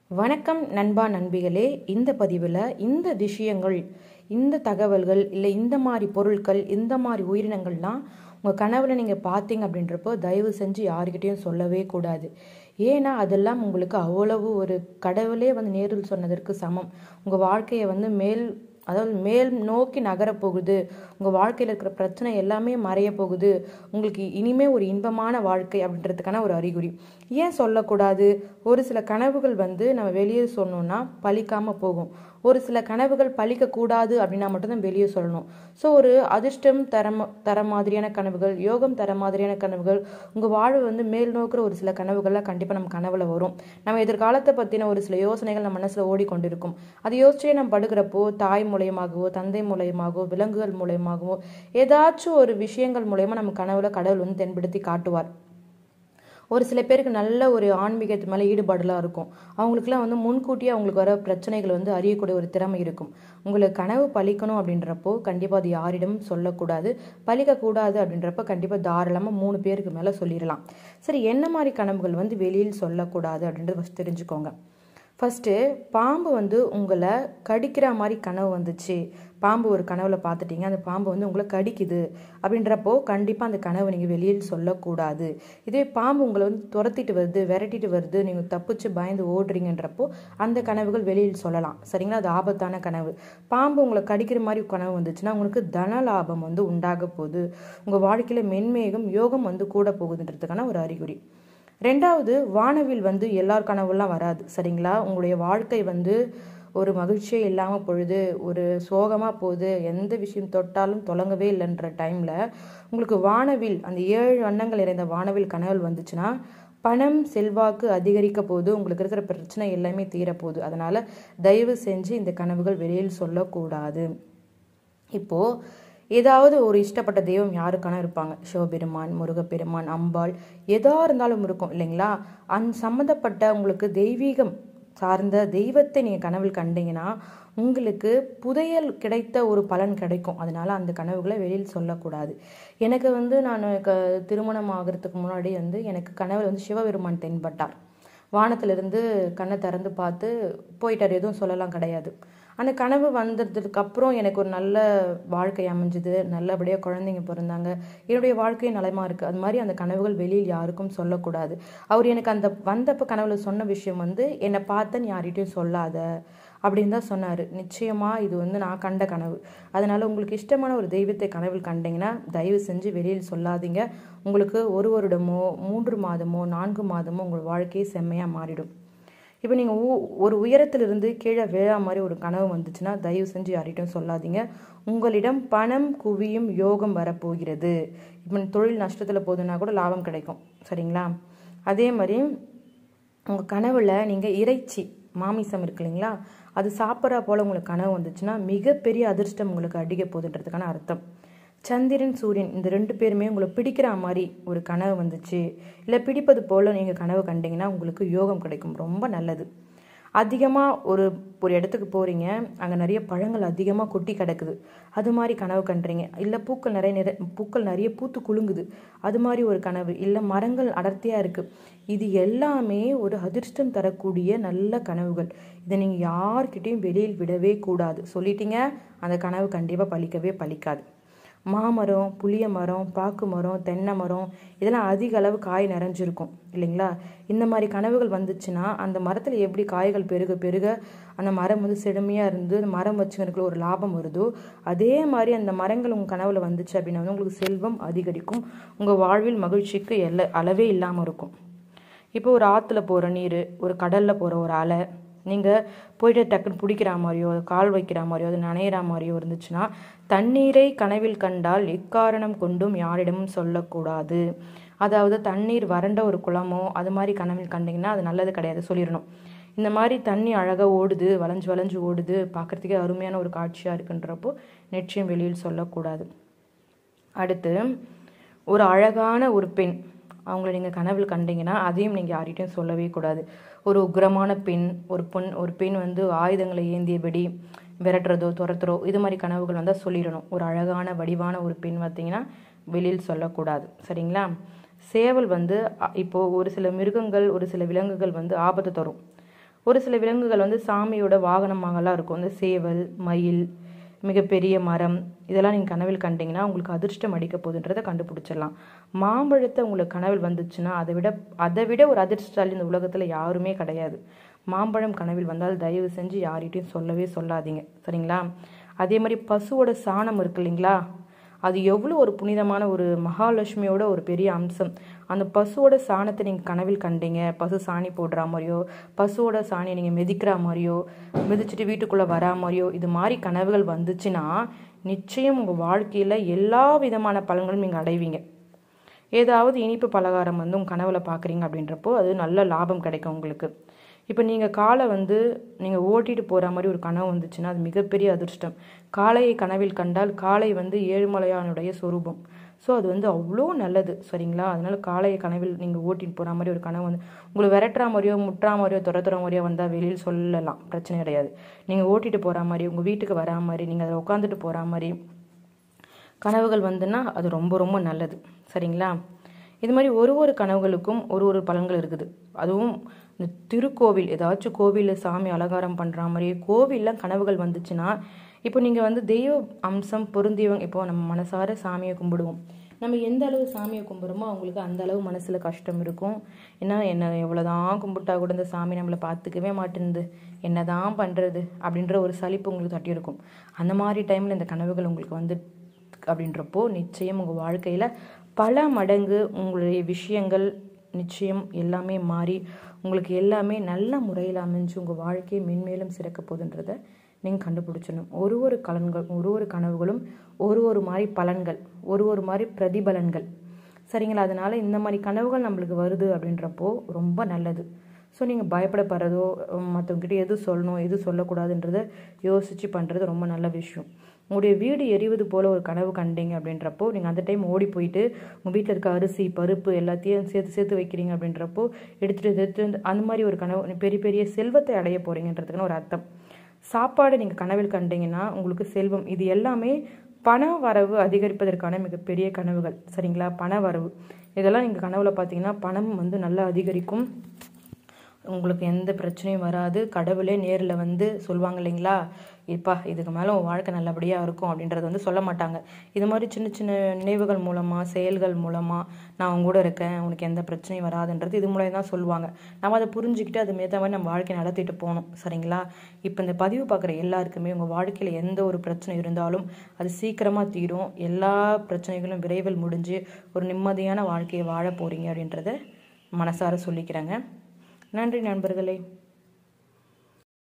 வணக்கம் நண்பா நண்பிகளே இந்த பதிவில் இந்த விஷயங்கள் இந்த தகவல்கள் இல்லை இந்த மாதிரி பொருட்கள் இந்த மாதிரி உயிரினங்கள்லாம் உங்கள் கனவுல நீங்கள் பார்த்தீங்க அப்படின்றப்போ தயவு செஞ்சு யாருக்கிட்டேயும் சொல்லவே கூடாது ஏன்னா அதெல்லாம் உங்களுக்கு அவ்வளவு ஒரு கடவுளே வந்து நேரில் சொன்னதற்கு சமம் உங்கள் வாழ்க்கையை வந்து மேல் அதாவது மேல் நோக்கி நகரப் போகுது உங்கள் வாழ்க்கையில் இருக்கிற பிரச்சனை எல்லாமே மறைய போகுது உங்களுக்கு இனிமே ஒரு இன்பமான வாழ்க்கை அப்படின்றதுக்கான ஒரு அறிகுறி ஏன் சொல்லக்கூடாது ஒரு சில கனவுகள் வந்து நம்ம வெளியே சொன்னோம்னா பலிக்காமல் போகும் ஒரு சில கனவுகள் பலிக்கக்கூடாது அப்படின்னா மட்டும்தான் வெளியே சொல்லணும் ஸோ ஒரு அதிர்ஷ்டம் தர தர மாதிரியான கனவுகள் யோகம் தர மாதிரியான கனவுகள் உங்கள் வாழ்வு வந்து மேல் நோக்கிற ஒரு சில கனவுகள்லாம் கண்டிப்பாக நம்ம கனவுல வரும் நம்ம எதிர்காலத்தை பற்றின ஒரு சில யோசனைகள் நம்ம மனசில் ஓடிக்கொண்டிருக்கும் அதை யோசிச்சே நம்ம படுக்கிறப்போ தாய் மூலயமாகவோ தந்தை மூலயமாகவோ விலங்குகள் மூலயமாகவோ ஏதாச்சும் ஒரு விஷயங்கள் மூலயமா நம்ம கனவுல கடவுள் வந்து தென்படுத்தி காட்டுவார் ஒரு சில பேருக்கு நல்ல ஒரு ஆன்மீகத்து மேலே ஈடுபாடுலாம் இருக்கும் அவங்களுக்குலாம் வந்து முன்கூட்டியே அவங்களுக்கு வர பிரச்சனைகள் வந்து அறியக்கூடிய ஒரு திறமை இருக்கும் உங்களுக்கு கனவு பழிக்கணும் அப்படின்றப்போ கண்டிப்பாக அது யாரிடமும் சொல்லக்கூடாது பழிக்கக்கூடாது அப்படின்றப்ப கண்டிப்பாக தாராளமாக மூணு பேருக்கு மேலே சொல்லிடலாம் சரி என்ன மாதிரி கனவுகள் வந்து வெளியில் சொல்லக்கூடாது அப்படின்றது ஃபஸ்ட் தெரிஞ்சுக்கோங்க ஃபஸ்ட்டு பாம்பு வந்து உங்களை கடிக்கிற மாதிரி கனவு வந்துச்சு பாம்பு ஒரு கனவுல பார்த்துட்டீங்க அந்த பாம்பு வந்து உங்களை கடிக்குது அப்படின்றப்போ கண்டிப்பாக அந்த கனவு நீங்கள் வெளியில் சொல்லக்கூடாது இதே பாம்பு உங்களை வந்து துரத்திட்டு வருது விரட்டிட்டு வருது நீங்கள் தப்பிச்சு பயந்து ஓடுறீங்கன்றப்போ அந்த கனவுகள் வெளியில் சொல்லலாம் சரிங்களா அது ஆபத்தான கனவு பாம்பு உங்களை கடிக்கிற மாதிரி கனவு வந்துச்சுன்னா உங்களுக்கு தன லாபம் வந்து உண்டாக போகுது உங்கள் வாழ்க்கையில் மென்மேகம் யோகம் வந்து கூட போகுதுன்றதுக்கான ஒரு அறிகுறி ரெண்டாவது வானவில் வந்து எல்லார் கனவுலாம் வராது சரிங்களா உங்களுடைய வாழ்க்கை வந்து ஒரு மகிழ்ச்சியே இல்லாமல் பொழுது ஒரு சோகமாக போகுது எந்த விஷயம் தொட்டாலும் தொடங்கவே இல்லைன்ற டைமில் உங்களுக்கு வானவில் அந்த ஏழு வண்ணங்கள் நிறைந்த வானவில் கனவுகள் வந்துச்சுன்னா பணம் செல்வாக்கு அதிகரிக்க போது உங்களுக்கு இருக்கிற பிரச்சனை எல்லாமே தீரப்போகுது அதனால் தயவு செஞ்சு இந்த கனவுகள் வெளியில் சொல்லக்கூடாது இப்போது ஏதாவது ஒரு இஷ்டப்பட்ட தெய்வம் யாருக்கான இருப்பாங்க சிவபெருமான் முருகப்பெருமான் அம்பாள் எதா இருந்தாலும் இருக்கும் இல்லைங்களா அந் சம்மந்தப்பட்ட உங்களுக்கு தெய்வீகம் சார்ந்த தெய்வத்தை நீங்கள் கனவில் கண்டீங்கன்னா உங்களுக்கு புதையல் கிடைத்த ஒரு பலன் கிடைக்கும் அதனால அந்த கனவுகளை வெளியில் சொல்லக்கூடாது எனக்கு வந்து நான் க திருமணம் ஆகிறதுக்கு முன்னாடி வந்து எனக்கு கனவில் வந்து சிவபெருமான் தென்பட்டார் வானத்திலிருந்து கண்ணை திறந்து பார்த்து போயிட்டார் எதுவும் சொல்லலாம் கிடையாது அந்த கனவு வந்ததுக்கு அப்புறம் எனக்கு ஒரு நல்ல வாழ்க்கை அமைஞ்சுது நல்லபடியாக குழந்தைங்க பிறந்தாங்க என்னுடைய வாழ்க்கையும் நலமாக இருக்குது அது மாதிரி அந்த கனவுகள் வெளியில் யாருக்கும் சொல்லக்கூடாது அவர் எனக்கு அந்த வந்தப்போ கனவுல சொன்ன விஷயம் வந்து என்னை பார்த்தன்னு யார்கிட்டையும் சொல்லாத அப்படின்னு தான் சொன்னார் நிச்சயமாக இது வந்து நான் கண்ட கனவு அதனால் உங்களுக்கு இஷ்டமான ஒரு தெய்வத்தை கனவில் கண்டிங்கன்னா தயவு செஞ்சு வெளியில் சொல்லாதீங்க உங்களுக்கு ஒரு வருடமோ மூன்று மாதமோ நான்கு மாதமோ உங்கள் வாழ்க்கையே செம்மையாக மாறிடும் இப்போ நீங்கள் ஒரு உயரத்திலிருந்து கீழே விழா மாதிரி ஒரு கனவு வந்துச்சுன்னா தயவு செஞ்சு யார்கிட்டையும் சொல்லாதீங்க உங்களிடம் பணம் குவியும் யோகம் வரப்போகிறது இப்போ தொழில் நஷ்டத்தில் போகுதுன்னா கூட லாபம் கிடைக்கும் சரிங்களா அதே மாதிரி உங்கள் கனவில் நீங்கள் இறைச்சி மாமிசம் இருக்கு இல்லைங்களா அது சாப்பிட்றா போல் உங்களுக்கு கனவு வந்துச்சுன்னா மிகப்பெரிய அதிர்ஷ்டம் உங்களுக்கு அடிக்க போகுதுன்றதுக்கான அர்த்தம் சந்திரன் சூரியன் இந்த ரெண்டு பேருமே உங்களை பிடிக்கிற மாதிரி ஒரு கனவு வந்துச்சு இல்லை பிடிப்பது போல் நீங்கள் கனவு கண்டிங்கன்னா உங்களுக்கு யோகம் கிடைக்கும் ரொம்ப நல்லது அதிகமாக ஒரு ஒரு இடத்துக்கு போகிறீங்க அங்கே நிறைய பழங்கள் அதிகமாக கொட்டி கிடக்குது அது மாதிரி கனவு கண்டுறீங்க இல்லை பூக்கள் நிறைய நிற பூக்கள் நிறைய பூத்து குலுங்குது அது மாதிரி ஒரு கனவு இல்லை மரங்கள் அடர்த்தியாக இருக்குது இது எல்லாமே ஒரு அதிர்ஷ்டம் தரக்கூடிய நல்ல கனவுகள் இதை நீங்கள் யார்கிட்டையும் வெளியில் விடவே கூடாது சொல்லிட்டீங்க அந்த கனவு கண்டிப்பாக பழிக்கவே பழிக்காது மாமரம் புளிய மரம் பாக்கு மரம் தென்னை மரம் இதெல்லாம் அதிக அளவு காய் நிறைஞ்சிருக்கும் இல்லைங்களா இந்த மாதிரி கனவுகள் வந்துச்சுன்னா அந்த மரத்தில் எப்படி காய்கள் பெருக பெருக அந்த மரம் வந்து செழுமையாக இருந்து அந்த மரம் வச்சுக்கிறதுக்குள்ள ஒரு லாபம் வருதோ அதே மாதிரி அந்த மரங்கள் உங்கள் கனவில் வந்துச்சு அப்படின்னா வந்து உங்களுக்கு செல்வம் அதிகரிக்கும் உங்கள் வாழ்வில் மகிழ்ச்சிக்கு எல்ல அளவே இல்லாமல் இருக்கும் இப்போ ஒரு ஆற்றுல போகிற நீர் ஒரு கடலில் போகிற ஒரு அலை நீங்கள் போயிட்டு டக்குன்னு பிடிக்கிற மாதிரியோ கால் வைக்கிற மாதிரியோ அது நனையிற மாதிரியோ இருந்துச்சுன்னா தண்ணீரை கனவில் கண்டால் எக்காரணம் கொண்டும் யாரிடமும் சொல்லக்கூடாது அதாவது தண்ணீர் வறண்ட ஒரு குளமோ அது மாதிரி கனவில் கண்டிங்கன்னா அது நல்லது கிடையாது சொல்லிடணும் இந்த மாதிரி தண்ணி அழகாக ஓடுது வளைஞ்சு வளைஞ்சு ஓடுது பார்க்குறதுக்கே அருமையான ஒரு காட்சியாக இருக்குன்றப்போ நிச்சயம் வெளியில் சொல்லக்கூடாது அடுத்து ஒரு அழகான ஒரு பெண் அவங்கள நீங்கள் கனவில் கண்டீங்கன்னா அதையும் நீங்கள் யார்கிட்டையும் சொல்லவே கூடாது ஒரு உக்ரமான பெண் ஒரு பொன் ஒரு பெண் வந்து ஆயுதங்களை ஏந்தியபடி விரட்டுறதோ துரத்துறோ இது மாதிரி கனவுகள் வந்தால் சொல்லிடணும் ஒரு அழகான வடிவான ஒரு பெண் பார்த்தீங்கன்னா வெளியில் சொல்லக்கூடாது சரிங்களா சேவல் வந்து அ- இப்போ ஒரு சில மிருகங்கள் ஒரு சில விலங்குகள் வந்து ஆபத்து தரும் ஒரு சில விலங்குகள் வந்து சாமியோட வாகனமாகலாம் இருக்கும் இந்த சேவல் மயில் மிகப்பெரிய மரம் இதெல்லாம் நீங்கள் கனவில் கண்டிங்கன்னா உங்களுக்கு அதிர்ஷ்டம் அடிக்க போகுதுன்றதை கண்டுபிடிச்சிடலாம் மாம்பழத்தை உங்களுக்கு கனவில் வந்துச்சுன்னா அதை விட அதை விட ஒரு அதிர்ஷ்டசாலி இந்த உலகத்தில் யாருமே கிடையாது மாம்பழம் கனவில் வந்தால் தயவு செஞ்சு யார்கிட்டையும் சொல்லவே சொல்லாதீங்க சரிங்களா அதே மாதிரி பசுவோட சாணம் இருக்கு இல்லைங்களா அது எவ்வளோ ஒரு புனிதமான ஒரு மகாலட்சுமியோட ஒரு பெரிய அம்சம் அந்த பசுவோட சாணத்தை நீங்கள் கனவில் கண்டீங்க பசு சாணி போடுற மாதிரியோ பசுவோட சாணியை நீங்கள் மிதிக்கிற மாதிரியோ மிதிச்சுட்டு வீட்டுக்குள்ளே வரா மாதிரியோ இது மாதிரி கனவுகள் வந்துச்சுன்னா நிச்சயம் உங்கள் வாழ்க்கையில் எல்லா விதமான பலன்களும் நீங்கள் அடைவீங்க ஏதாவது இனிப்பு பலகாரம் வந்து உங்கள் கனவில் பார்க்குறீங்க அப்படின்றப்போ அது நல்ல லாபம் கிடைக்கும் உங்களுக்கு இப்போ நீங்கள் காலை வந்து நீங்கள் ஓட்டிட்டு போகிற மாதிரி ஒரு கனவு வந்துச்சுன்னா அது மிகப்பெரிய அதிர்ஷ்டம் காளையை கனவில் கண்டால் காளை வந்து ஏழுமலையானுடைய சொரூபம் ஸோ அது வந்து அவ்வளோ நல்லது சரிங்களா அதனால காளையை கனவில் நீங்கள் ஓட்டிட்டு போகிற மாதிரி ஒரு கனவு வந்து உங்களை விரட்டுற மாதிரியோ முட்டுற மாதிரியோ துரத்துற மாதிரியோ வந்தால் வெளியில் சொல்லலாம் பிரச்சனை கிடையாது நீங்கள் ஓட்டிட்டு போகிற மாதிரி உங்கள் வீட்டுக்கு வரா மாதிரி நீங்கள் அதில் உட்காந்துட்டு போகிற மாதிரி கனவுகள் வந்துன்னா அது ரொம்ப ரொம்ப நல்லது சரிங்களா இது மாதிரி ஒரு ஒரு கனவுகளுக்கும் ஒரு ஒரு பலன்கள் இருக்குது அதுவும் இந்த திருக்கோவில் ஏதாச்சும் கோவிலில் சாமி அலங்காரம் பண்ணுற மாதிரி கோவிலில் கனவுகள் வந்துச்சுன்னா இப்போ நீங்கள் வந்து தெய்வ அம்சம் பொருந்தியவங்க இப்போ நம்ம மனசார சாமியை கும்பிடுவோம் நம்ம எந்த அளவு சாமியை கும்பிட்றோமோ அவங்களுக்கு அந்த அளவு மனசில் கஷ்டம் இருக்கும் ஏன்னா என்ன எவ்வளோதான் கும்பிட்டா கூட இந்த சாமி நம்மளை பார்த்துக்கவே மாட்டேங்குது என்ன தான் பண்ணுறது அப்படின்ற ஒரு சலிப்பு உங்களுக்கு தட்டி இருக்கும் அந்த மாதிரி டைமில் இந்த கனவுகள் உங்களுக்கு வந்து அப்படின்றப்போ நிச்சயம் உங்கள் வாழ்க்கையில் பல மடங்கு உங்களுடைய விஷயங்கள் நிச்சயம் எல்லாமே மாறி உங்களுக்கு எல்லாமே நல்ல முறையில் அமைஞ்சு உங்கள் வாழ்க்கையை மென்மேலும் சிறக்க போகுதுன்றதை நீங்கள் கண்டுபிடிச்சிடணும் ஒரு ஒரு கலன்கள் ஒரு ஒரு கனவுகளும் ஒரு ஒரு மாதிரி பலன்கள் ஒரு ஒரு மாதிரி பிரதிபலன்கள் சரிங்களா அதனால் இந்த மாதிரி கனவுகள் நம்மளுக்கு வருது அப்படின்றப்போ ரொம்ப நல்லது ஸோ நீங்கள் பயப்படப்படுறதோ மற்றவங்ககிட்ட எது சொல்லணும் எது சொல்லக்கூடாதுன்றதை யோசித்து பண்ணுறது ரொம்ப நல்ல விஷயம் உங்களுடைய வீடு எரிவது போல் ஒரு கனவு கண்டீங்க அப்படின்றப்போ நீங்கள் அந்த டைம் ஓடி போயிட்டு உங்கள் வீட்டில் இருக்க அரிசி பருப்பு எல்லாத்தையும் சேர்த்து சேர்த்து வைக்கிறீங்க அப்படின்றப்போ எடுத்துகிட்டு எடுத்துட்டு வந்து அந்த மாதிரி ஒரு கனவு பெரிய பெரிய செல்வத்தை அடைய போகிறீங்கன்றதுக்குன்னு ஒரு அர்த்தம் சாப்பாடு நீங்கள் கனவில் கண்டீங்கன்னா உங்களுக்கு செல்வம் இது எல்லாமே பண வரவு அதிகரிப்பதற்கான மிகப்பெரிய கனவுகள் சரிங்களா பண வரவு இதெல்லாம் நீங்கள் கனவுல பார்த்தீங்கன்னா பணம் வந்து நல்லா அதிகரிக்கும் உங்களுக்கு எந்த பிரச்சனையும் வராது கடவுளே நேரில் வந்து சொல்லுவாங்க இல்லைங்களா இப்பா இதுக்கு மேலே உன் வாழ்க்கை நல்லபடியாக இருக்கும் அப்படின்றத வந்து சொல்ல மாட்டாங்க இது மாதிரி சின்ன சின்ன நினைவுகள் மூலமாக செயல்கள் மூலமாக நான் உங்க கூட இருக்கேன் உனக்கு எந்த பிரச்சனையும் வராதுன்றது இது மூலம் தான் சொல்லுவாங்க நம்ம அதை புரிஞ்சுக்கிட்டு அது மேற்ற மாதிரி நம்ம வாழ்க்கை நடத்திட்டு போகணும் சரிங்களா இப்போ இந்த பதிவு பார்க்குற எல்லாருக்குமே உங்கள் வாழ்க்கையில் எந்த ஒரு பிரச்சனை இருந்தாலும் அது சீக்கிரமாக தீரும் எல்லா பிரச்சனைகளும் விரைவில் முடிஞ்சு ஒரு நிம்மதியான வாழ்க்கையை வாழ போகிறீங்க அப்படின்றத மனசார சொல்லிக்கிறேங்க நன்றி நண்பர்களே